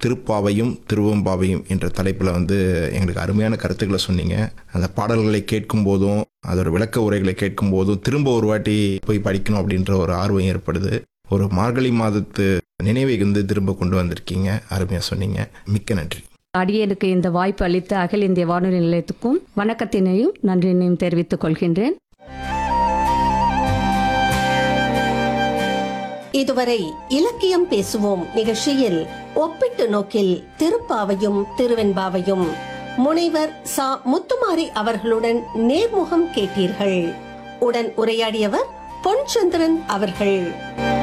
திருப்பாவையும் திருவம்பாவையும் என்ற தலைப்பில் வந்து எங்களுக்கு அருமையான கருத்துக்களை சொன்னீங்க அந்த பாடல்களை கேட்கும் போதும் அதோட விளக்க உரைகளை கேட்கும் போதும் திரும்ப ஒரு வாட்டி போய் படிக்கணும் அப்படின்ற ஒரு ஆர்வம் ஏற்படுது ஒரு மார்கழி மாதத்து நினைவை வந்து திரும்ப கொண்டு வந்திருக்கீங்க அருமையாக சொன்னீங்க மிக்க நன்றி அடியனுக்கு இந்த வாய்ப்பு அளித்த அகில இந்திய வானொலி நிலையத்துக்கும் வணக்கத்தினையும் நன்றியினையும் தெரிவித்துக் கொள்கின்றேன் இதுவரை இலக்கியம் பேசுவோம் நிகழ்ச்சியில் ஒப்பிட்டு நோக்கில் திருப்பாவையும் திருவெண்பாவையும் முனைவர் சா முத்துமாரி அவர்களுடன் நேர்முகம் கேட்டீர்கள் உடன் உரையாடியவர் பொன்சந்திரன் அவர்கள்